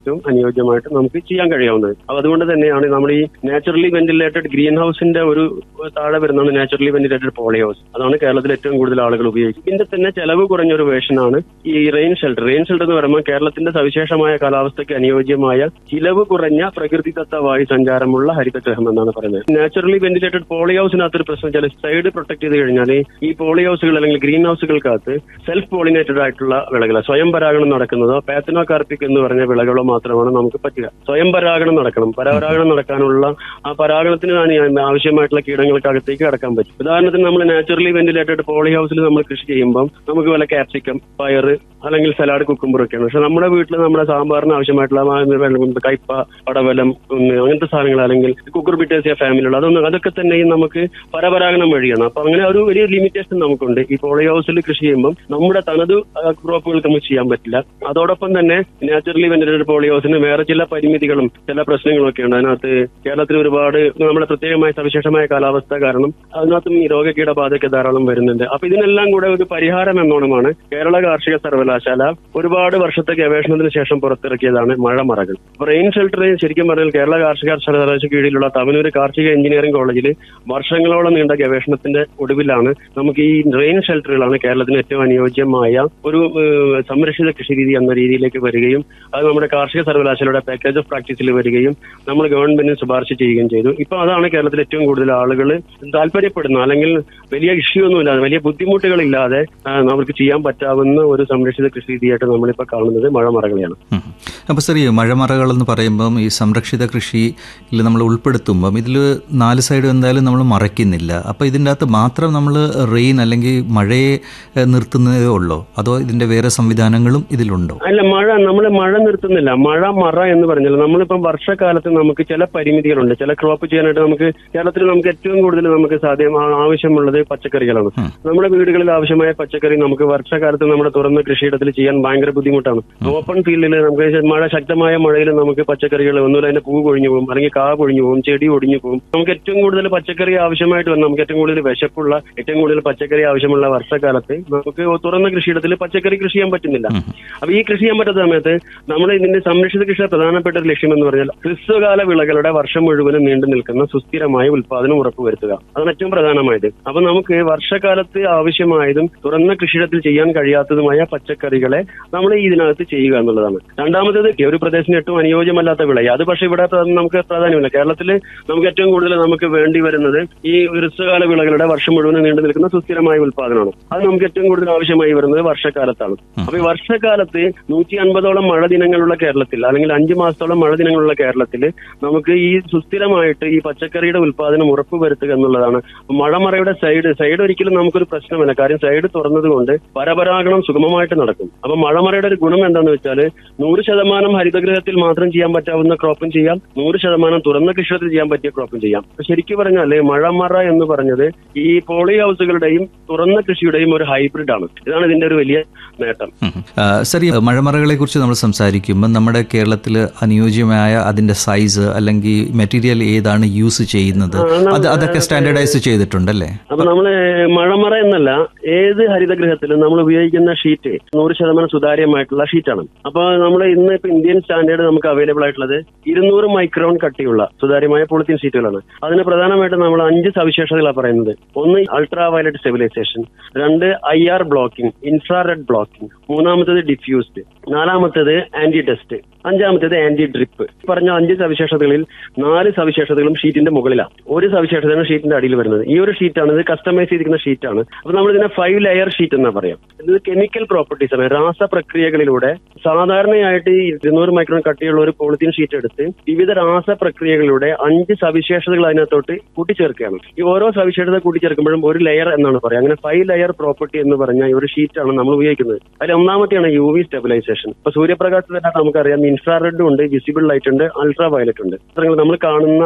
ഏറ്റവും അനുയോജ്യമായിട്ട് നമുക്ക് ചെയ്യാൻ കഴിയാവുന്നത് അപ്പൊ അതുകൊണ്ട് തന്നെയാണ് നമ്മൾ ഈ നാച്ചുറലി വെന്റിലേറ്റഡ് ഗ്രീൻ ഹൗസിന്റെ ഒരു താഴെ വരുന്നതാണ് നാച്ചുറലി വെന്റിലേറ്റഡ് പോളി ഹൗസ് അതാണ് കേരളത്തിൽ ഏറ്റവും കൂടുതൽ ആളുകൾ ഉപയോഗിക്കുന്നത് ഇതിന്റെ തന്നെ ചെലവ് കുറഞ്ഞ ഒരു വേർഷനാണ് ഈ റെയിൻ ഷെൽട്ടർ റെയിൻ ഷെൽട്ടർ എന്ന് പറയുമ്പോൾ കേരളത്തിന്റെ സവിശേഷമായ കാലാവസ്ഥയ്ക്ക് അനുയോജ്യമായ ചിലവ് കുറഞ്ഞ പ്രകൃതിദത്ത വായു സഞ്ചാരമുള്ള ഹരിതഗ്രഹം എന്നാണ് പറയുന്നത് നാച്ചുറലി വെന്റിലേറ്റഡ് പോളി ഹൗസിനകത്തൊരു പ്രശ്നം വെച്ചാൽ സൈഡ് പ്രൊട്ടക്ട് ചെയ്ത് കഴിഞ്ഞാൽ ഈ പോളി ഹൗസുകൾ അല്ലെങ്കിൽ ഗ്രീൻ ഹൗസുകൾക്കകത്ത് സെൽഫ് പോളിനേറ്റഡ് ആയിട്ടുള്ള വിളകൾ സ്വയം പരാഗണം നടക്കുന്നതോ പാത്തനോ കാർപ്പിക് എന്ന് പറഞ്ഞ വിളകളോ മാത്രമാണ് നമുക്ക് പറ്റുക സ്വയം പരാഗണം നടക്കണം പരാഗണം നടക്കാനുള്ള ആ പരാഗണത്തിന് ആണ് ആവശ്യമായിട്ടുള്ള കീടങ്ങൾക്കകത്തേക്ക് കടക്കാൻ പറ്റും ഉദാഹരണത്തിന് നമ്മൾ നാച്ചുറലി വെന്റിലേറ്റഡ് പോളി ഹൗസിൽ നമ്മൾ കൃഷി ചെയ്യുമ്പോൾ നമുക്ക് വല്ല ക്യാപ്സിക്കം പയറ് അല്ലെങ്കിൽ സലാഡ് കുക്കുമ്പർ ഒക്കെയാണ് പക്ഷെ നമ്മുടെ വീട്ടിൽ നമ്മുടെ സാമ്പാറിന് ആവശ്യമായിട്ടുള്ള ആ വെള്ളം, കയ്പ പടവലം ഒന്ന് അങ്ങനത്തെ സാധനങ്ങൾ അല്ലെങ്കിൽ കുക്കുർബിറ്റേസിയ ഫാമിലിയുള്ള അതൊന്നും അതൊക്കെ തന്നെയും നമുക്ക് പരപരാഗണം വഴിയാണ് അപ്പൊ അങ്ങനെ ഒരു വലിയ ലിമിറ്റേഷൻ നമുക്കുണ്ട് ഈ പോളി ഹൗസിൽ കൃഷി ചെയ്യുമ്പോൾ നമ്മുടെ തനത് ക്രോപ്പുകൾക്ക് നമുക്ക് ചെയ്യാൻ പറ്റില്ല അതോടൊപ്പം തന്നെ നാച്ചുറലി വെന്റിലേറ്റഡ് പോളി ഹൗസിന് വേറെ ചില പരിമിതികളും ചില പ്രശ്നങ്ങളും ഒക്കെ ഉണ്ട് അതിനകത്ത് കേരളത്തിൽ ഒരുപാട് നമ്മുടെ പ്രത്യേകമായ സവിശേഷമായ കാലാവസ്ഥ കാരണം അതിനകത്തും ഈ രോഗകീടബാധയൊക്കെ ധാരാളം വരുന്നുണ്ട് അപ്പൊ ഇതിനെല്ലാം കൂടെ ഒരു പരിഹാരം എന്നോണമാണ് കേരള കാർഷിക സർവകലാശാല ഒരുപാട് വർഷത്തെ ഗവേഷണത്തിന് ശേഷം പുറത്തിറക്കിയതാണ് മഴമറകൾ അപ്പൊ റെയിൻ ഷെൽട്ടർ ശരിക്കും പറഞ്ഞാൽ കേരള കാർഷിക സർവകലാശാല കീഴിലുള്ള തവനൂർ കാർഷിക എഞ്ചിനീയറിംഗ് കോളേജിൽ വർഷങ്ങളോളം നീണ്ട ഗവേഷണത്തിന്റെ ഒടുവിലാണ് നമുക്ക് ഈ റെയിൻ ഷെൽട്ടറുകളാണ് കേരളത്തിന് ഏറ്റവും അനുയോജ്യമായ ഒരു ഏഹ്, സംരക്ഷിത കൃഷി രീതി എന്ന രീതിയിലേക്ക് വരികയും അത് നമ്മുടെ കാർഷിക സർവകലാശാലയുടെ പാക്കേജ് ഓഫ് പ്രാക്ടീസിൽ വരികയും നമ്മൾ ഗവൺമെന്റിന് ശുപാർശ ചെയ്യുകയും ചെയ്തു ഇപ്പൊ അതാണ് കേരളത്തിൽ ഏറ്റവും കൂടുതൽ ആളുകൾ താല്പര്യപ്പെടുന്ന അല്ലെങ്കിൽ വലിയ ഇഷ്യൂ ഒന്നുമില്ലാതെ വലിയ ബുദ്ധിമുട്ടുകളില്ലാതെ ആ, നമുക്ക് ചെയ്യാൻ പറ്റാവുന്ന ഒരു സംരക്ഷിത കൃഷി രീതിയായിട്ട് നമ്മളിപ്പോ കാണുന്നത് മഴമറകളെയാണ് ഉം. അപ്പോൾ ശരി മഴമറകൾ എന്ന് പറയുമ്പം ഈ സംരക്ഷിത കൃഷിയിൽ നമ്മൾ ഉൾപ്പെടുത്തുമ്പം ഇതിൽ നാല് സൈഡ് എന്തായാലും നമ്മൾ മറയ്ക്കുന്നില്ല അപ്പോൾ ഇതിൻ്റെ അകത്ത് മാത്രം നമ്മൾ റെയിൻ അല്ലെങ്കിൽ മഴയെ ഏഹ്, നിർത്തുന്നതേ ഉള്ളോ അതോ ഇതിൻ്റെ വേറെ സംവിധാനങ്ങളും ഇതിലുണ്ടോ അല്ല മഴ നമ്മൾ മഴ നിർത്തുന്നില്ല മഴ മറ എന്ന് പറഞ്ഞാൽ നമ്മളിപ്പം വർഷക്കാലത്ത് നമുക്ക് ചില പരിമിതികളുണ്ട് ചില ക്രോപ്പ് ചെയ്യാനായിട്ട് നമുക്ക് കേരളത്തിൽ നമുക്ക് ഏറ്റവും കൂടുതൽ നമുക്ക് സാധ്യം ആ- ആവശ്യമുള്ളത് പച്ചക്കറികളാണ് നമ്മുടെ വീടുകളിൽ ആവശ്യമായ പച്ചക്കറി നമുക്ക് വർഷകാലത്ത് നമ്മുടെ തുറന്ന കൃഷിയിടത്തിൽ ചെയ്യാൻ ഭയങ്കര ബുദ്ധിമുട്ടാണ് ഓപ്പൺ ഫീൽഡിൽ നമുക്ക് മഴ ശക്തമായ മഴയിൽ നമുക്ക് പച്ചക്കറികൾ ഒന്നുമില്ല അതിന്റെ പൂ കൊഴിഞ്ഞു പോകും അല്ലെങ്കിൽ കാ കൊഴിഞ്ഞു പോകും ചെടി ഒടിഞ്ഞു പോകും നമുക്ക് ഏറ്റവും കൂടുതൽ പച്ചക്കറി ആവശ്യമായിട്ട് വന്ന നമുക്ക് ഏറ്റവും കൂടുതൽ വിശപ്പുള്ള ഏറ്റവും കൂടുതൽ പച്ചക്കറി ആവശ്യമുള്ള വർഷക്കാലത്ത് നമുക്ക് തുറന്ന കൃഷിയിടത്തിൽ പച്ചക്കറി കൃഷി ചെയ്യാൻ പറ്റുന്നില്ല അപ്പൊ ഈ കൃഷി ചെയ്യാൻ പറ്റാത്ത സമയത്ത് നമ്മൾ ഇതിന്റെ സംരക്ഷിത കൃഷിയുടെ പ്രധാനപ്പെട്ട ഒരു ലക്ഷ്യം എന്ന് പറഞ്ഞാൽ ഹ്രസ്വകാല വിളകളുടെ വർഷം മുഴുവനും നീണ്ടു നിൽക്കുന്ന സുസ്ഥിരമായ ഉൽപാദനം ഉറപ്പുവരുത്തുക അതാണ് ഏറ്റവും പ്രധാനമായത് അപ്പൊ നമുക്ക് വർഷകാലത്ത് ആവശ്യമായതും തുറന്ന കൃഷിയിടത്തിൽ ചെയ്യാൻ കഴിയാത്തതുമായ പച്ചക്കറികളെ നമ്മൾ ഇതിനകത്ത് ചെയ്യുക എന്നുള്ളതാണ് രണ്ടാമത്തേത് ഒരു പ്രദേശത്തിന് ഏറ്റവും അനുയോജ്യമല്ലാത്ത വിള അത് പക്ഷേ ഇവിടെ പ്ര- നമുക്ക് പ്രാധാന്യമില്ല കേരളത്തിൽ നമുക്ക് ഏറ്റവും കൂടുതൽ നമുക്ക് വേണ്ടി വരുന്നത് ഈ ഹ്രസ്വകാല വിളകളുടെ വർഷം മുഴുവനും നീണ്ടു നിൽക്കുന്ന സുസ്ഥിരമായ ഉൽപാദനമാണ് അത് നമുക്ക് ഏറ്റവും കൂടുതൽ ആവശ്യമായി വരുന്നത് വർഷക്കാലത്താണ് അപ്പൊ ഈ വർഷക്കാലത്ത് നൂറ്റി അൻപതോളം മഴ ദിനങ്ങളുള്ള കേരളത്തിൽ അല്ലെങ്കിൽ അഞ്ച് മാസത്തോളം മഴ ദിനങ്ങളുള്ള കേരളത്തിൽ നമുക്ക് ഈ സുസ്ഥിരമായിട്ട് ഈ പച്ചക്കറിയുടെ ഉൽപാദനം ഉറപ്പുവരുത്തുക എന്നുള്ളതാണ് അപ്പൊ മഴമറയുടെ സൈഡ് സൈഡ് ഒരിക്കലും നമുക്കൊരു പ്രശ്നമല്ല കാര്യം സൈഡ് തുറന്നതുകൊണ്ട് പരപരാഗണം സുഗമമായിട്ട് നടക്കും അപ്പൊ മഴമറയുടെ ഒരു ഗുണം എന്താണെന്ന് വെച്ചാൽ നൂറ് ശതമാനം ഹരിതഗൃഹത്തിൽ മാത്രം ചെയ്യാൻ പറ്റാവുന്ന ക്രോപ്പും ചെയ്യാം നൂറ് ശതമാനം തുറന്ന കൃഷിയിൽ ചെയ്യാൻ പറ്റിയ ക്രോപ്പും ചെയ്യാം അപ്പൊ ശരിക്കും പറഞ്ഞാല് മഴമറ എന്ന് പറഞ്ഞത് ഈ പോളി ഹൗസുകളുടെയും തുറന്ന കൃഷിയുടെയും ഒരു ഹൈബ്രിഡ് ആണ് ഇതാണ് ഇതിന്റെ ഒരു വലിയ നേട്ടം ഉം. ആ, ശരി മഴമറകളെ കുറിച്ച് നമ്മൾ സംസാരിക്കുമ്പോൾ നമ്മുടെ കേരളത്തിൽ അനുയോജ്യമായ അതിന്റെ സൈസ് അല്ലെങ്കിൽ മെറ്റീരിയൽ ഏതാണ് യൂസ് ചെയ്യുന്നത് അത് അതൊക്കെ സ്റ്റാൻഡർഡൈസ് ചെയ്തിട്ടുണ്ടല്ലേ അപ്പൊ നമ്മള് മഴമറ എന്നല്ല ഏത് ഹരിതഗൃഹത്തിലും നമ്മൾ ഉപയോഗിക്കുന്ന ഷീറ്റ് നൂറ് ശതമാനം സുതാര്യമായിട്ടുള്ള ഷീറ്റാണ് അപ്പൊ നമ്മൾ ഇന്ന് ഇപ്പൊ ഇന്ത്യൻ സ്റ്റാൻഡേർഡ് നമുക്ക് അവൈലബിൾ ആയിട്ടുള്ളത് ഇരുന്നൂറ് മൈക്രോൺ കട്ടിയുള്ള സുതാര്യമായ പോളിത്തീൻ ഷീറ്റുകളാണ് അതിന് പ്രധാനമായിട്ടും നമ്മൾ അഞ്ച് സവിശേഷതകളാണ് പറയുന്നത് ഒന്ന് അൾട്രാ വയലറ്റ് സ്റ്റെബിലൈസേഷൻ രണ്ട് I R blocking infrared blocking മൂന്നാമത്തേത് ഡിഫ്യൂസ്ഡ് നാലാമത്തേത് ആന്റി ഡസ്റ്റ് അഞ്ചാമത്തേത് ആന്റി ഡ്രിപ്പ് പറഞ്ഞ അഞ്ച് സവിശേഷതകളിൽ നാല് സവിശേഷതകളും ഷീറ്റിന്റെ മുകളിലാണ് ഒരു സവിശേഷതയാണ് ഷീറ്റിന്റെ അടിയിൽ വരുന്നത് ഈ ഒരു ഷീറ്റാണ് ഇത് കസ്റ്റമൈസ് ചെയ്തിരിക്കുന്ന ഷീറ്റാണ് അപ്പൊ നമ്മൾ ഇതിനെ ഫൈവ് ലെയർ ഷീറ്റ് എന്നാ പറയാം ഇത് കെമിക്കൽ പ്രോപ്പർട്ടീസ് ആണ് രാസപ്രക്രിയകളിലൂടെ സാധാരണയായിട്ട് ഈ ഇരുന്നൂറ് മൈക്രോൺ കട്ടിയുള്ള ഒരു പോളിത്തീൻ ഷീറ്റ് എടുത്ത് വിവിധ രാസപ്രക്രിയകളിലൂടെ അഞ്ച് സവിശേഷതകൾ അതിനകത്തോട്ട് കൂട്ടിച്ചേർക്കുകയാണ് ഈ ഓരോ സവിശേഷത കൂട്ടിച്ചേർക്കുമ്പോഴും ഒരു ലെയർ എന്നാണ് പറയുക അങ്ങനെ ഫൈവ് ലെയർ പ്രോപ്പർട്ടി എന്ന് പറഞ്ഞ ഈ ഒരു ഷീറ്റാണ് നമ്മൾ ഉപയോഗിക്കുന്നത് അതിൽ ഒന്നാമത്തെയാണ് യു വി സ്റ്റെബിലൈസേഷൻ ഇപ്പൊ സൂര്യപ്രകാശത്തിൽ തന്നെ നമുക്കറിയാം ഇൻഫ്രാറെഡും ഉണ്ട് വിസിബിൾ ലൈറ്റ് ഉണ്ട് അൾട്രാ വയലറ്റ് ഉണ്ട് ചിത്രങ്ങൾ നമ്മൾ കാണുന്ന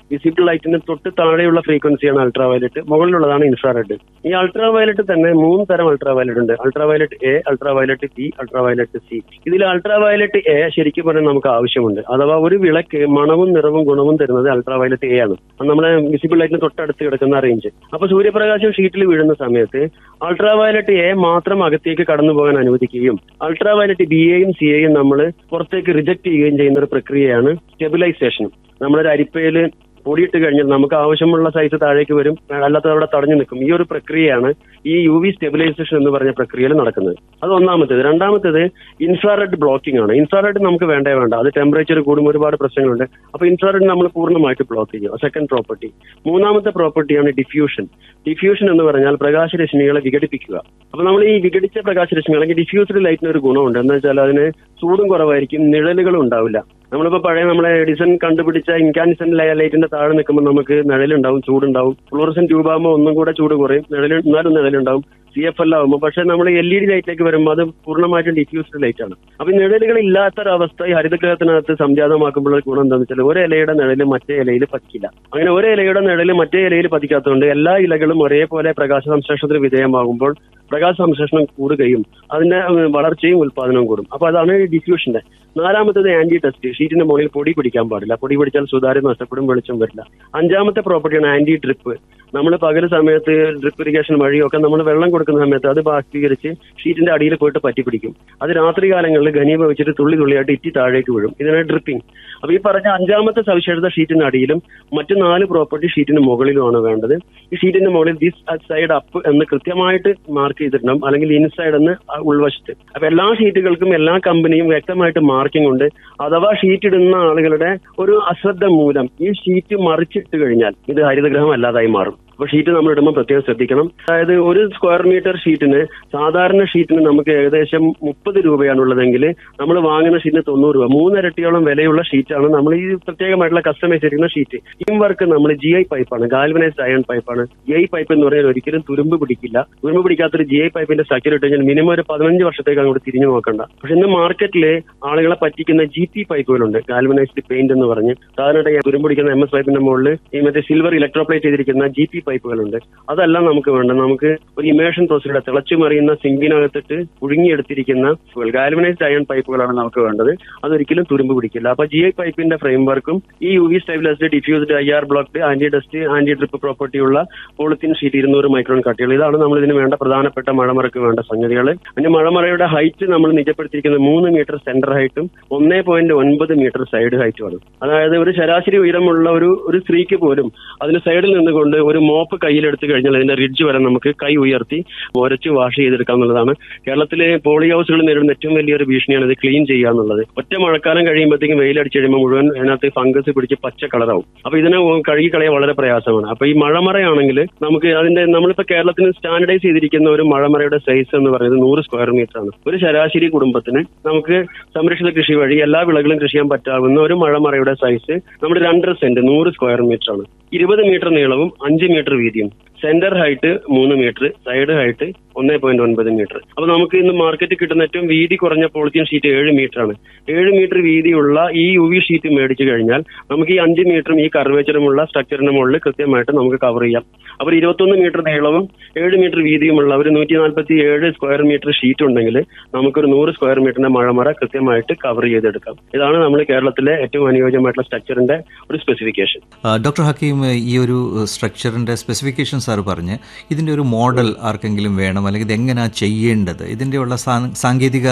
വിസിബിൾ ലൈറ്റിന് തൊട്ട് താഴെയുള്ള ഫ്രീക്വൻസിയാണ് അൾട്രാ വയലറ്റ് മുകളിലുള്ളതാണ് ഇൻഫ്രാറെഡ് ഈ അൾട്രാ വയലറ്റ് തന്നെ മൂന്ന് തരം അൾട്രാ വയലറ്റ് ഉണ്ട് ultra violet A ultra violet B ultra violet C ഇതിൽ അൾട്രാ വയലറ്റ് എ ശരിക്കും പറഞ്ഞാൽ നമുക്ക് ആവശ്യമുണ്ട് അഥവാ ഒരു വിളക്ക് മണവും നിറവും ഗുണവും തരുന്നത് അൾട്രാ വയലറ്റ് എ ആണ് അത് നമ്മുടെ വിസിബിൾ ലൈറ്റിന് തൊട്ടടുത്ത് കിടക്കുന്ന റേഞ്ച് അപ്പൊ സൂര്യപ്രകാശം ഷീറ്റിൽ വീഴുന്ന സമയത്ത് അൾട്രാ വയലറ്റ് എ മാത്രം അകത്തേക്ക് കടന്നു പോകാൻ അനുവദിക്കുകയും അൾട്രാ വയലറ്റ് ബി എയും സി എയും നമ്മൾ പുറത്തേക്ക് റിജക്ട് ചെയ്യുകയും ചെയ്യുന്ന ഒരു പ്രക്രിയയാണ് സ്റ്റെബിലൈസേഷൻ നമ്മളൊരു അരിപ്പയിൽ പൊടിയിട്ട് കഴിഞ്ഞാൽ നമുക്ക് ആവശ്യമുള്ള സൈസ് താഴേക്ക് വരും അല്ലാത്തത് അവിടെ തടഞ്ഞു നിൽക്കും ഈ ഒരു പ്രക്രിയയാണ് ഈ യു വി സ്റ്റെബിലൈസേഷൻ എന്ന് പറഞ്ഞ പ്രക്രിയയിൽ നടക്കുന്നത് അത് ഒന്നാമത്തേത് രണ്ടാമത്തേത് ഇൻഫ്രാറെഡ് ബ്ലോക്കിംഗ് ആണ് ഇൻഫ്രാറെഡ് നമുക്ക് വേണ്ടേ വേണ്ട അത് ടെമ്പറേച്ചർ കൂടുമ്പോൾ ഒരുപാട് പ്രശ്നങ്ങളുണ്ട് അപ്പൊ ഇൻഫ്രാറെഡ് നമ്മൾ പൂർണ്ണമായിട്ട് ബ്ലോക്ക് ചെയ്യുക സെക്കൻഡ് പ്രോപ്പർട്ടി മൂന്നാമത്തെ പ്രോപ്പർട്ടിയാണ് ഡിഫ്യൂഷൻ ഡിഫ്യൂഷൻ എന്ന് പറഞ്ഞാൽ പ്രകാശരശ്മികളെ വിഘടിപ്പിക്കുക അപ്പൊ നമ്മൾ ഈ വിഘടിച്ച പ്രകാശരശ്മി അല്ലെങ്കിൽ ഡിഫ്യൂസ്ഡ് ലൈറ്റിന് ഒരു ഗുണമുണ്ട് എന്ന് വെച്ചാൽ അതിന് ചൂടും കുറവായിരിക്കും നിഴലുകളും ഉണ്ടാവില്ല നമ്മളിപ്പോ പഴയ നമ്മളെ എഡിസൺ കണ്ടുപിടിച്ച ഇൻകാൻസൻ ലൈറ്റിന്റെ താഴെ നിൽക്കുമ്പോൾ നമുക്ക് നിഴലുണ്ടാവും ചൂടുണ്ടാവും ഫ്ലോറസൻ ട്യൂബ് ആകുമ്പോൾ ഒന്നും കൂടെ ചൂട് കുറയും നിഴൽ എന്നാലും നിഴലുണ്ടാവും സി എഫ് എൽ ആകുമ്പോൾ പക്ഷെ നമ്മൾ എൽ ഇ ഡി ലൈറ്റിലേക്ക് വരുമ്പോൾ അത് പൂർണ്ണമായിട്ടും ഡിഫ്യൂസ്ഡ് ലൈറ്റ് ആണ് അപ്പൊ ഈ നിഴലുകൾ ഇല്ലാത്തൊരവസ്ഥ ഈ ഹരിതഗ്രഹത്തിനകത്ത് സംജാതമാക്കുമ്പോൾ ഗുണം എന്താണെന്ന് വെച്ചാൽ ഒരു ഇലയുടെ നിഴല് മറ്റേ ഇലയിൽ പറ്റില്ല അങ്ങനെ ഒരു ഇലയുടെ നിഴല് മറ്റേ ഇലയിൽ പതിക്കാത്തതുകൊണ്ട് എല്ലാ ഇലകളും ഒരേപോലെ പ്രകാശ സംശ്ലേഷണത്തിന് വിധേയമാകുമ്പോൾ പ്രകാശ സംശ്ലേഷണം കൂടുകയും അതിന്റെ ഉം, വളർച്ചയും ഉത്പാദനവും കൂടും അപ്പൊ അതാണ് ഡിഫ്യൂഷന്റെ നാലാമത്തത് ആന്റി ടെസ്റ്റ് ഷീറ്റിന്റെ മുകളിൽ പൊടി പിടിക്കാൻ പാടില്ല പൊടി പിടിച്ചാൽ സുതാര്യം നഷ്ടപ്പെടും വെളിച്ചം വരില്ല അഞ്ചാമത്തെ പ്രോപ്പർട്ടിയാണ് ആന്റി ഡ്രിപ്പ് നമ്മൾ പകൽ സമയത്ത് ഡ്രിപ്പ് ഇറിഗേഷൻ വഴിയൊക്കെ നമ്മൾ വെള്ളം കൊടുക്കുന്ന സമയത്ത് അത് ബാഷ്പീകരിച്ച് ഷീറ്റിന്റെ അടിയിൽ പോയിട്ട് പറ്റി പിടിക്കും അത് രാത്രി കാലങ്ങളിൽ ഘനീഭവിച്ചിട്ട് തുള്ളി തുള്ളിയായിട്ട് ഇറ്റി താഴേക്ക് വീഴും ഇതിനാണ് ഡ്രിപ്പിംഗ് അപ്പൊ ഈ പറഞ്ഞ അഞ്ചാമത്തെ സവിശേഷത ഷീറ്റിന്റെ അടിയിലും മറ്റു നാല് പ്രോപ്പർട്ടി ഷീറ്റിന് മുകളിലുമാണ് വേണ്ടത് ഈ ഷീറ്റിന്റെ മുകളിൽ ദിസ് സൈഡ് അപ്പ് എന്ന് കൃത്യമായിട്ട് മാർക്ക് ചെയ്തിട്ടുണ്ടാവും അല്ലെങ്കിൽ ഇൻസൈഡ് എന്ന് ആ ഉൾവശത്ത് അപ്പൊ എല്ലാ ഷീറ്റുകൾക്കും എല്ലാ കമ്പനിയും വ്യക്തമായിട്ട് മാർക്കിംഗ് ഉണ്ട് അഥവാ ഷീറ്റ് ഇടുന്ന ആളുകളുടെ ഒരു അശ്രദ്ധ മൂലം ഈ ഷീറ്റ് മറിച്ചിട്ട് കഴിഞ്ഞാൽ ഇത് ഹരിതഗ്രഹം അല്ലാതായി മാറും അപ്പൊ ഷീറ്റ് നമ്മൾ ഇടുമ്പോൾ പ്രത്യേകം ശ്രദ്ധിക്കണം അതായത് ഒരു സ്ക്വയർ മീറ്റർ ഷീറ്റിന് സാധാരണ ഷീറ്റിന് നമുക്ക് ഏകദേശം മുപ്പത് രൂപയാണുള്ളതെങ്കിൽ നമ്മൾ വാങ്ങുന്ന ഷീറ്റിന് തൊണ്ണൂറ് രൂപ മൂന്നിരട്ടിയോളം വിലയുള്ള ഷീറ്റാണ് നമ്മൾ ഈ പ്രത്യേകമായിട്ടുള്ള കസ്റ്റമൈസ് ചെയ്തിരിക്കുന്ന ഷീറ്റ് ഈ വർക്ക് നമ്മൾ ജി ഐ പൈപ്പാണ് ഗാൽവനൈസ്ഡ് അയൺ പൈപ്പാണ് ജി ഐ പൈപ്പ് എന്ന് പറഞ്ഞാൽ ഒരിക്കലും തുരുമ്പ് പിടിക്കില്ല തുരുമ്പ് പിടിക്കാത്തൊരു ജി ഐ പൈപ്പിന്റെ സ്ട്രക്ചർ ഇട്ട് കഴിഞ്ഞാൽ മിനിമം ഒരു പതിനഞ്ച് വർഷത്തേക്ക് അങ്ങോട്ട് തിരിഞ്ഞു നോക്കണ്ട പക്ഷെ ഇന്ന് മാർക്കറ്റിൽ ആളുകളെ പറ്റിക്കുന്ന ജി പി പൈപ്പുകളുണ്ട് ഗാൽവനൈസ്ഡ് പെയിന്റ് എന്ന് പറഞ്ഞ് സാധാരണ തുരുമ്പ് പിടിക്കുന്ന എം എസ് പൈപ്പിന്റെ മുകളിൽ ഈ മറ്റേ സിൽവർ ഇലക്ട്രോപ്ലേറ്റ് ചെയ്തിരിക്കുന്ന ജി പി പൈപ്പുകളുണ്ട് അതല്ല നമുക്ക് വേണ്ടത് നമുക്ക് ഒരു ഇമേഷൻ പ്രോസസ്സിലൂടെ തിളച്ചു മറിയുന്ന സിങ്കിനകത്തിട്ട് പുഴുങ്ങിയെടുത്തിരിക്കുന്ന ഗാൽവനൈസ്ഡ് അയൺ പൈപ്പുകളാണ് നമുക്ക് വേണ്ടത് അതൊരിക്കലും തുരുമ്പ് പിടിക്കില്ല അപ്പൊ ജി ഐ പൈപ്പിന്റെ ഫ്രെയിം വർക്കും ഈ U V stabilized diffused I R blocked anti dust anti drip property ഉള്ള പോളിത്തീൻ ഷീറ്റ് ഇരുന്നൂറ് മൈക്രോൺ കട്ടികൾ ഇതാണ് നമ്മൾ ഇതിന് വേണ്ട പ്രധാനപ്പെട്ട മഴമറക്ക് വേണ്ട സംഗതികൾ അതിന്റെ മഴമറയുടെ ഹൈറ്റ് നമ്മൾ നിജപ്പെടുത്തിയിരിക്കുന്നത് മൂന്ന് മീറ്റർ സെന്റർ ഹൈറ്റും ഒന്നേ പോയിന്റ് ഒൻപത് മീറ്റർ സൈഡ് ഹൈറ്റുമാണ് അതായത് ഒരു ശരാശരി ഉയരമുള്ള ഒരു ഒരു സ്ത്രീക്ക് പോലും അതിന് സൈഡിൽ നിന്നുകൊണ്ട് ഒരു മോപ്പ് കയ്യിലെടുത്ത് കഴിഞ്ഞാൽ അതിന്റെ റിഡ്ജ് വരെ നമുക്ക് കൈ ഉയർത്തി ഉരച്ച് വാഷ് ചെയ്തെടുക്കാം എന്നുള്ളതാണ് കേരളത്തിലെ പോളി ഹൗസുകൾ നേരിടുന്ന ഏറ്റവും വലിയൊരു ഭീഷണിയാണ് ഇത് ക്ലീൻ ചെയ്യുക എന്നുള്ളത് ഒറ്റ മഴക്കാലം കഴിയുമ്പോഴത്തേക്കും വെയിലടിച്ച് കഴിയുമ്പോൾ മുഴുവൻ അതിനകത്ത് ഫംഗസ് പിടിച്ച് പച്ച കളറാവും അപ്പൊ ഇതിനെ കഴുകി കളയാൻ വളരെ പ്രയാസമാണ് അപ്പൊ ഈ മഴമറയാണെങ്കിൽ നമുക്ക് അതിന്റെ നമ്മളിപ്പോ കേരളത്തിന് സ്റ്റാൻഡർഡൈസ് ചെയ്തിരിക്കുന്ന ഒരു മഴമറയുടെ സൈസ് എന്ന് പറയുന്നത് നൂറ് സ്ക്വയർ മീറ്റർ ആണ് ഒരു ശരാശരി കുടുംബത്തിന് നമുക്ക് സംരക്ഷിത കൃഷി വഴി എല്ലാ വിളകളും കൃഷി ചെയ്യാൻ പറ്റാവുന്ന ഒരു മഴമറയുടെ സൈസ് നമ്മുടെ രണ്ടര സെന്റ് നൂറ് സ്ക്വയർ മീറ്റർ ആണ് ഇരുപത് മീറ്റർ നീളവും അഞ്ച് മീറ്റർ വീതിയും സെന്റർ ഹൈറ്റ് മൂന്ന് മീറ്റർ സൈഡ് ഹൈറ്റ് ഒന്നേ പോയിന്റ് ഒൻപത് മീറ്റർ അപ്പൊ നമുക്ക് ഇന്ന് മാർക്കറ്റിൽ കിട്ടുന്ന ഏറ്റവും വീതി കുറഞ്ഞ പോളിത്തീൻ ഷീറ്റ് ഏഴ് മീറ്റർ ആണ് ഏഴ് മീറ്റർ വീതിയുള്ള ഈ യു വി ഷീറ്റ് മേടിച്ചു കഴിഞ്ഞാൽ നമുക്ക് ഈ അഞ്ച് മീറ്ററും ഈ കർവേച്ചറുമുള്ള സ്ട്രക്ചറിന് മുകളിൽ കൃത്യമായിട്ട് നമുക്ക് കവർ ചെയ്യാം അപ്പോൾ ഇരുപത്തൊന്ന് മീറ്റർ നീളവും ഏഴ് മീറ്റർ വീതിയുമുള്ള ഒരു നൂറ്റി നാൽപ്പത്തി ഏഴ് സ്ക്വയർ മീറ്റർ ഷീറ്റ് ഉണ്ടെങ്കിൽ നമുക്കൊരു നൂറ് സ്ക്വയർ മീറ്ററിന്റെ മഴമറ കൃത്യമായിട്ട് കവർ ചെയ്തെടുക്കാം ഇതാണ് നമ്മൾ കേരളത്തിലെ ഏറ്റവും അനുയോജ്യമായിട്ടുള്ള സ്ട്രക്ചറിന്റെ ഒരു സ്പെസിഫിക്കേഷൻ ആ, ഡോക്ടർ ഹക്കീം ഈ ഒരു സ്ട്രക്ചറിന്റെ സ്പെസിഫിക്കേഷൻ സാർ പറഞ്ഞ് ഇതിന്റെ ഒരു മോഡൽ ആർക്കെങ്കിലും വേണം അല്ലെങ്കിൽ ഇത് എങ്ങനെയാ ചെയ്യേണ്ടത് ഇതിൻ്റെയുള്ള സാ- സാങ്കേതിക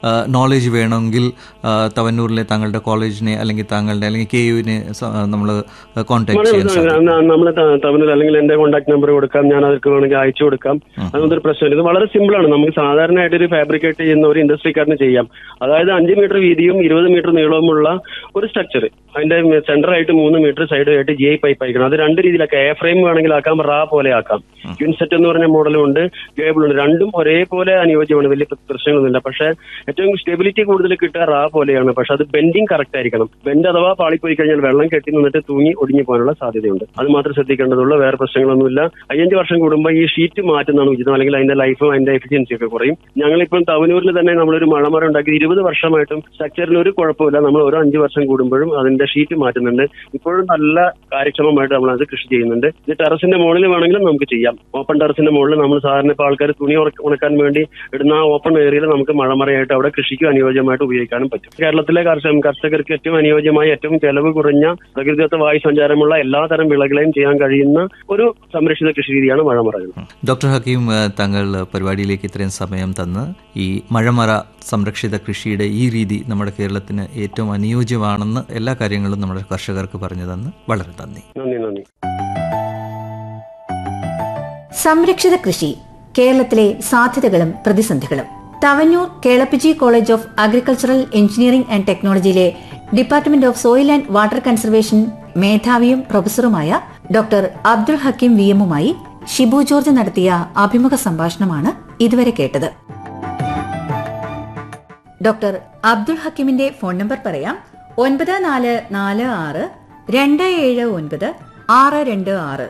നോളജ് വേണമെങ്കിൽ ആ, തവന്നൂരിലെ താങ്കളുടെ കോളേജിനെ അല്ലെങ്കിൽ താങ്കളുടെ അല്ലെങ്കിൽ കെ യുവിനെ നമ്മൾ കോൺടാക്ട് ചെയ്യാൻ സാധിക്കും നമ്മൾ തമിഴിൽ അല്ലെങ്കിൽ എന്റെ കോൺടാക്ട് നമ്പർ കൊടുക്കാം ഞാൻ അവർക്ക് വേണമെങ്കിൽ അയച്ചു കൊടുക്കാം അതൊന്നും ഒരു പ്രശ്നമില്ല ഇത് വളരെ സിമ്പിൾ ആണ് നമുക്ക് സാധാരണയായിട്ട് ഒരു ഫാബ്രിക്കേറ്റ് ചെയ്യുന്ന ഒരു ഇൻഡസ്ട്രിക്കാരന് ചെയ്യാം അതായത് അഞ്ച് മീറ്റർ വീതിയും ഇരുപത് മീറ്റർ നീളവുമുള്ള ഒരു സ്ട്രക്ചർ അതിന്റെ സെന്റർ ആയിട്ട് മൂന്ന് മീറ്റർ സൈഡ് ആയിട്ട് ജി ഐ പൈപ്പ് അയക്കണം അത് രണ്ട് രീതിയിലൊക്കെ എ ഫ്രെയിം വേണമെങ്കിൽ ആക്കാം റാ പോലെ ആക്കാം ക്വിൻസെറ്റ് എന്ന് പറഞ്ഞ മോഡലും ഉണ്ട് കേബിൾ ഉണ്ട് രണ്ടും ഒരേപോലെ അനുയോജ്യമാണ് വലിയ പ്രശ്നങ്ങളൊന്നുമില്ല പക്ഷേ ഏറ്റവും സ്റ്റെബിലിറ്റി കൂടുതൽ കിട്ടുക റാ പോലെയാണ് പക്ഷെ അത് ബെൻഡിങ് കറക്റ്റ് ആയിരിക്കണം ബെൻഡ് അഥവാ പാളിപ്പോയി കഴിഞ്ഞാൽ വെള്ളം കെട്ടി നിന്നിട്ട് തൂങ്ങി ഒടിഞ്ഞു പോകാനുള്ള സാധ്യതയുണ്ട് അത് മാത്രം ശ്രദ്ധിക്കേണ്ടതുള്ളൂ വേറെ പ്രശ്നങ്ങളൊന്നുമില്ല അയ്യഞ്ച് വർഷം കൂടുമ്പോൾ ഈ ഷീറ്റ് മാറ്റുന്നതാണ് ഉചിതം അല്ലെങ്കിൽ അതിന്റെ ലൈഫും അതിന്റെ എഫിഷ്യൻസി ഒക്കെ കുറയും ഞങ്ങളിപ്പം തവനൂരിൽ തന്നെ നമ്മളൊരു മഴമറ ഉണ്ടാക്കി ഇരുപത് വർഷമായിട്ടും സ്ട്രക്ചറിന് ഒരു കുഴപ്പമില്ല നമ്മൾ ഓരോ അഞ്ച് വർഷം കൂടുമ്പോഴും അതിന്റെ ഷീറ്റ് മാറ്റുന്നുണ്ട് ഇപ്പോഴും നല്ല കാര്യക്ഷമമായിട്ട് നമ്മൾ അത് കൃഷി ചെയ്യുന്നുണ്ട് ഇത് ടെറസിന്റെ മുകളിൽ വേണമെങ്കിലും നമുക്ക് ചെയ്യാം ഓപ്പൺ ടെറസിന്റെ മുകളിൽ നമ്മൾ സാധാരണ ഇപ്പോൾ ആൾക്കാർ തുണി ഉണക്ക- ഉണക്കാൻ വേണ്ടി ഇടുന്ന ആ ഓപ്പൺ ഏരിയയിൽ നമുക്ക് മഴമറയായിട്ട് അവിടെ കൃഷിക്ക് അനുയോജ്യമായിട്ട് ഉപയോഗിക്കാനും പറ്റും കേരളത്തിലെ കർഷക കർഷകർക്ക് ഏറ്റവും അനുയോജ്യമായ ഏറ്റവും ചെലവ് കുറഞ്ഞ പ്രകൃതിദത്ത വായു സഞ്ചാരമുള്ള എല്ലാതരം വിളകളെയും ചെയ്യാൻ കഴിയുന്ന ഒരു സംരക്ഷിത കൃഷി രീതിയാണ് മഴമറകൾ ഡോക്ടർ ഹക്കീം ഏഹ്, താങ്കൾ പരിപാടിയിലേക്ക് ഇത്രയും സമയം തന്ന് ഈ മഴമറ സംരക്ഷിത കൃഷിയുടെ ഈ രീതി നമ്മുടെ കേരളത്തിന് ഏറ്റവും അനുയോജ്യമാണെന്ന് എല്ലാ കാര്യങ്ങളും നമ്മുടെ കർഷകർക്ക് പറഞ്ഞു തന്ന് വളരെ നന്ദി നന്ദി നന്ദി സംരക്ഷിത കൃഷി കേരളത്തിലെ സാധ്യതകളും പ്രതിസന്ധികളും Tavanur Kelappaji college of agricultural engineering and ടെക്നോളജിയിലെ department of soil and water conservation മേധാവിയും പ്രൊഫസറുമായ ഡോക്ടർ അബ്ദുൾ ഹക്കീം വി എമ്മുമായി ഷിബു ജോർജ് നടത്തിയ അഭിമുഖ സംഭാഷണമാണ് ഇതുവരെ കേട്ടത് ഡോക്ടർ അബ്ദുൾ ഹക്കീമിന്റെ ഫോൺ നമ്പർ പറയാം ഒൻപത് നാല് നാല് ആറ് രണ്ട് ഏഴ് ഒൻപത് ആറ് രണ്ട് ആറ്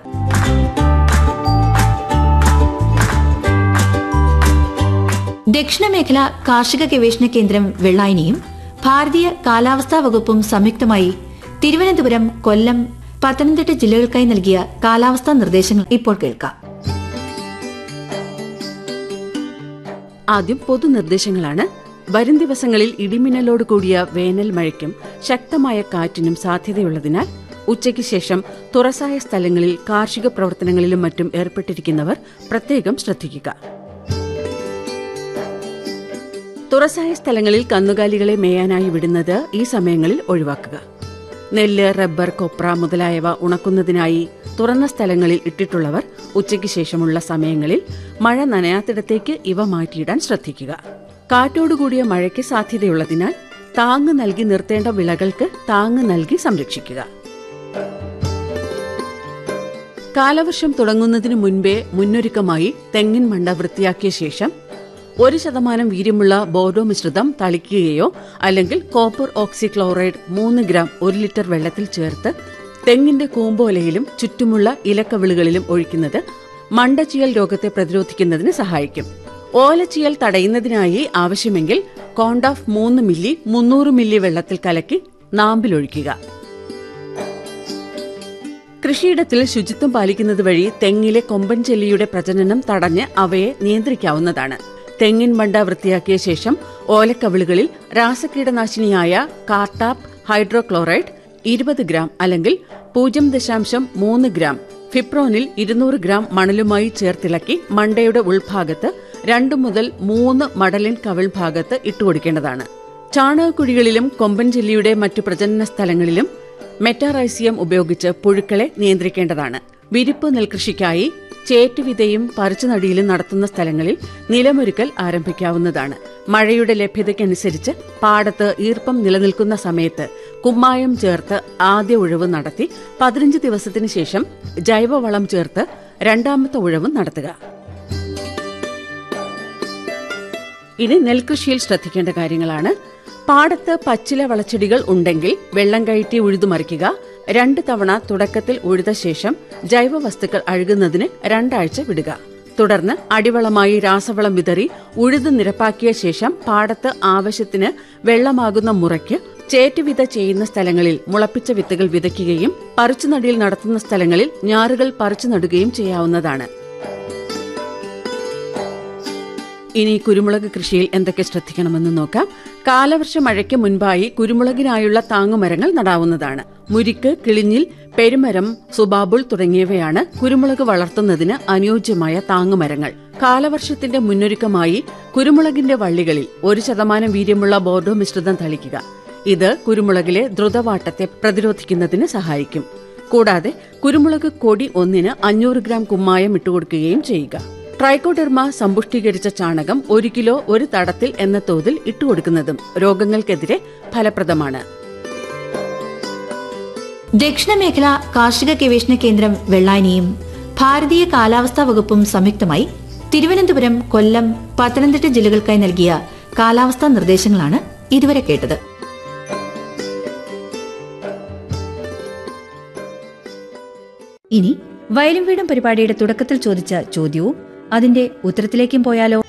ദക്ഷിണമേഖല കാർഷിക ഗവേഷണ കേന്ദ്രം വെള്ളായനിയും ഭാരതീയ കാലാവസ്ഥാ വകുപ്പും സംയുക്തമായി തിരുവനന്തപുരം കൊല്ലം പത്തനംതിട്ട ജില്ലകൾക്കായി നൽകിയ കാലാവസ്ഥാ നിർദ്ദേശങ്ങൾ ഇപ്പോൾ കേൾക്കാം ആദ്യം പൊതുനിർദ്ദേശങ്ങളാണ് വരും ദിവസങ്ങളിൽ ഇടിമിന്നലോട് കൂടിയ വേനൽ മഴയ്ക്കും ശക്തമായ കാറ്റിനും സാധ്യതയുള്ളതിനാൽ ഉച്ചയ്ക്ക് ശേഷം തുറസായ സ്ഥലങ്ങളിൽ കാർഷിക പ്രവർത്തനങ്ങളിലും മറ്റും ഏർപ്പെട്ടിരിക്കുന്നവർ പ്രത്യേകം ശ്രദ്ധിക്കുക തുറസായ സ്ഥലങ്ങളിൽ കന്നുകാലികളെ മേയാനായി വിടുന്നത് ഈ സമയങ്ങളിൽ ഒഴിവാക്കുക നെല്ല് റബ്ബർ കൊപ്ര മുതലായവ ഉണക്കുന്നതിനായി തുറന്ന സ്ഥലങ്ങളിൽ ഇട്ടിട്ടുള്ളവർ ഉച്ചയ്ക്ക് ശേഷമുള്ള സമയങ്ങളിൽ മഴ നനയാത്തിടത്തേക്ക് ഇവ മാറ്റിയിടാൻ ശ്രദ്ധിക്കുക കാറ്റോടുകൂടിയ മഴയ്ക്ക് സാധ്യതയുള്ളതിനാൽ താങ്ങ് നൽകി നിർത്തേണ്ട വിളകൾക്ക് താങ്ങ് നൽകി സംരക്ഷിക്കുക കാലവർഷം തുടങ്ങുന്നതിന് മുൻപേ മുന്നൊരുക്കമായി തെങ്ങിൻ മണ്ട വൃത്തിയാക്കിയ ശേഷം ഒരു ശതമാനം വീര്യമുള്ള ബോർഡോ മിശ്രിതം തളിക്കുകയോ അല്ലെങ്കിൽ കോപ്പർ ഓക്സിക്ലോറൈഡ് മൂന്ന് ഗ്രാം ഒരു ലിറ്റർ വെള്ളത്തിൽ ചേർത്ത് തെങ്ങിന്റെ കൂമ്പോലയിലും ചുറ്റുമുള്ള ഇലക്കവിളുകളിലും ഒഴിക്കുന്നത് മണ്ടച്ചിയൽ രോഗത്തെ പ്രതിരോധിക്കുന്നതിന് സഹായിക്കും ഓലച്ചിയൽ തടയുന്നതിനായി ആവശ്യമെങ്കിൽ കോണ്ടാഫ് മൂന്ന് മില്ലി മുന്നൂറ് മില്ലി വെള്ളത്തിൽ കലക്കി നാമ്പിലൊഴിക്കുക കൃഷിയിടത്തിൽ ശുചിത്വം പാലിക്കുന്നത് വഴി തെങ്ങിലെ കൊമ്പൻ ചെല്ലിയുടെ പ്രജനനം തടഞ്ഞ് അവയെ നിയന്ത്രിക്കാവുന്നതാണ് തെങ്ങിൻ മണ്ട വൃത്തിയാക്കിയ ശേഷം ഓലക്കവിളുകളിൽ രാസകീടനാശിനിയായ കാർട്ടാപ്പ് ഹൈഡ്രോക്ലോറൈഡ് ഇരുപത് ഗ്രാം അല്ലെങ്കിൽ പൂജ്യം ദശാംശം മൂന്ന് ഗ്രാം ഫിപ്രോനിൽ ഇരുന്നൂറ് ഗ്രാം മണലുമായി ചേർത്തിളക്കി മണ്ടയുടെ ഉൾഭാഗത്ത് രണ്ടു മുതൽ മൂന്ന് മടലിൻ കവിൾ ഭാഗത്ത് ഇട്ടുകൊടുക്കേണ്ടതാണ് ചാണകക്കുഴികളിലും കൊമ്പൻ ചെല്ലിയുടെ മറ്റു പ്രജനന സ്ഥലങ്ങളിലും മെറ്റാറൈസിയം ഉപയോഗിച്ച് പുഴുക്കളെ നിയന്ത്രിക്കേണ്ടതാണ് വിരിപ്പ് നെൽകൃഷിക്കായി ചേറ്റുവിതയും പറിച്ചുനടിയിലും നടത്തുന്ന സ്ഥലങ്ങളിൽ നിലമൊരുക്കൽ ആരംഭിക്കാവുന്നതാണ് മഴയുടെ ലഭ്യതയ്ക്കനുസരിച്ച് പാടത്ത് ഈർപ്പം നിലനിൽക്കുന്ന സമയത്ത് കുമ്മായം ചേർത്ത് ആദ്യ ഉഴവ് നടത്തി പതിനഞ്ച് ദിവസത്തിന് ശേഷം ജൈവവളം ചേർത്ത് രണ്ടാമത്തെ ഉഴവും നടത്തുക ഇനി നെൽകൃഷിയിൽ ശ്രദ്ധിക്കേണ്ട കാര്യങ്ങളാണ് പാടത്ത് പച്ചില വളച്ചെടികൾ ഉണ്ടെങ്കിൽ വെള്ളം കയറ്റി ഉഴുതുമറിക്കുക രണ്ട് തവണ തുടക്കത്തിൽ ഉഴുത ശേഷം ജൈവവസ്തുക്കൾ അഴുകുന്നതിന് രണ്ടാഴ്ച വിടുക തുടർന്ന് അടിവളമായി രാസവളം വിതറി ഉഴുത് നിരപ്പാക്കിയ ശേഷം പാടത്ത് ആവശ്യത്തിന് വെള്ളമാകുന്ന മുറയ്ക്ക് ചേറ്റുവിത ചെയ്യുന്ന സ്ഥലങ്ങളിൽ മുളപ്പിച്ച വിത്തുകൾ വിതയ്ക്കുകയും പറിച്ചുനടിയിൽ നടത്തുന്ന സ്ഥലങ്ങളിൽ ഞാറുകൾ പറിച്ചു നടുകയും ചെയ്യാവുന്നതാണ് ഇനി കുരുമുളക് കൃഷിയിൽ എന്തൊക്കെ ശ്രദ്ധിക്കണമെന്ന് നോക്കാം കാലവർഷ മഴയ്ക്ക് മുൻപായി കുരുമുളകിനായുള്ള താങ്ങുമരങ്ങൾ നടാവുന്നതാണ് മുരിക്ക് കിളിഞ്ഞിൽ പെരുമരം സുബാബുൾ തുടങ്ങിയവയാണ് കുരുമുളക് വളർത്തുന്നതിന് അനുയോജ്യമായ താങ്ങുമരങ്ങൾ കാലവർഷത്തിന്റെ മുന്നൊരുക്കമായി കുരുമുളകിന്റെ വള്ളികളിൽ ഒരു ശതമാനം വീര്യമുള്ള ബോർഡോ മിശ്രിതം തളിക്കുക ഇത് കുരുമുളകിലെ ദ്രുതവാട്ടത്തെ പ്രതിരോധിക്കുന്നതിന് സഹായിക്കും കൂടാതെ കുരുമുളക് കൊടി ഒന്നിന് അഞ്ഞൂറ് ഗ്രാം കുമ്മായം ഇട്ടുകൊടുക്കുകയും ചെയ്യുക ട്രൈക്കോഡെർമ സമ്പുഷ്ടീകരിച്ച ചാണകം ഒരു കിലോ ഒരു തടത്തിൽ എന്ന തോതിൽ ഇട്ടുകൊടുക്കുന്നതും രോഗങ്ങൾക്കെതിരെ ഫലപ്രദമാണ് ദക്ഷിണമേഖല കാർഷിക ഗവേഷണ കേന്ദ്രം വെള്ളാനിയും ഭാരതീയ കാലാവസ്ഥാ വകുപ്പും സംയുക്തമായി തിരുവനന്തപുരം കൊല്ലം പത്തനംതിട്ട ജില്ലകൾക്കായി നൽകിയ കാലാവസ്ഥാ നിർദ്ദേശങ്ങളാണ് ഇതുവരെ കേട്ടത് ഇനി വയലും വീടും പരിപാടിയുടെ തുടക്കത്തിൽ ചോദിച്ച ചോദ്യവും അതിന്റെ ഉത്തരത്തിലേക്കും പോയാലോ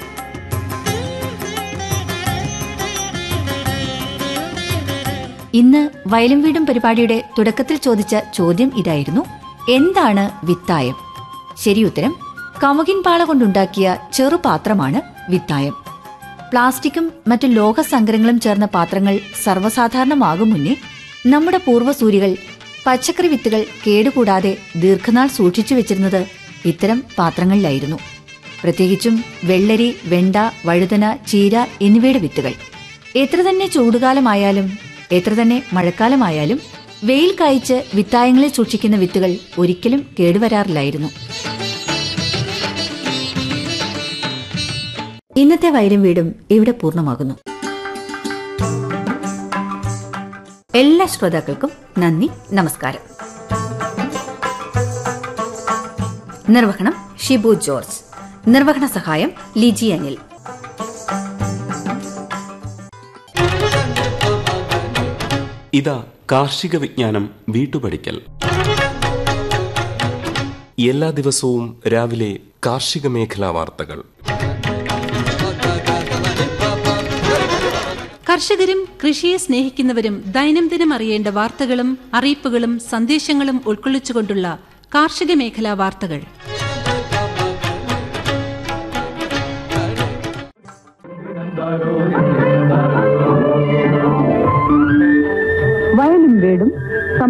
ഇന്ന് വയലും വീടും പരിപാടിയുടെ തുടക്കത്തിൽ ചോദിച്ച ചോദ്യം ഇതായിരുന്നു എന്താണ് വിത്തായം ശരിയുത്തരം കമുകിൻ പാള കൊണ്ടുണ്ടാക്കിയ ചെറുപാത്രമാണ് വിത്തായം പ്ലാസ്റ്റിക്കും മറ്റു ലോഹസങ്കരങ്ങളും ചേർന്ന പാത്രങ്ങൾ സർവ്വസാധാരണമാകും മുന്നേ നമ്മുടെ പൂർവ്വസൂരികൾ പച്ചക്കറി വിത്തുകൾ കേടുകൂടാതെ ദീർഘനാൾ സൂക്ഷിച്ചു വെച്ചിരുന്നത് ഇത്തരം പാത്രങ്ങളിലായിരുന്നു പ്രത്യേകിച്ചും വെള്ളരി വെണ്ട വഴുതന ചീര എന്നിവയുടെ വിത്തുകൾ എത്ര തന്നെ ചൂടുകാലമായാലും എത്ര തന്നെ മഴക്കാലമായാലും വെയിൽ കായ്ച്ച് വിത്തായങ്ങളിൽ സൂക്ഷിക്കുന്ന വിത്തുകൾ ഒരിക്കലും കേടുവരാറില്ലായിരുന്നു ഇന്നത്തെ വയലും വീടും ഇവിടെ പൂർണ്ണമാകുന്നു എല്ലാ ശ്രോതാക്കൾക്കും നന്ദി നമസ്കാരം നിർവഹണം ഷിബു ജോർജ് നിർവഹണ സഹായം ലിജി അനിൽ ഇതാ കാർഷിക വിജ്ഞാനം വീട്ടുപടിക്കൽ എല്ലാ ദിവസവും രാവിലെ കാർഷിക മേഖലാ വാർത്തകൾ കർഷകരും കൃഷിയെ സ്നേഹിക്കുന്നവരും ദൈനംദിനം അറിയേണ്ട വാർത്തകളും അറിയിപ്പുകളും സന്ദേശങ്ങളും ഉൾക്കൊള്ളിച്ചുകൊണ്ടുള്ള കാർഷിക മേഖലാ വാർത്തകൾ വയലും വീടും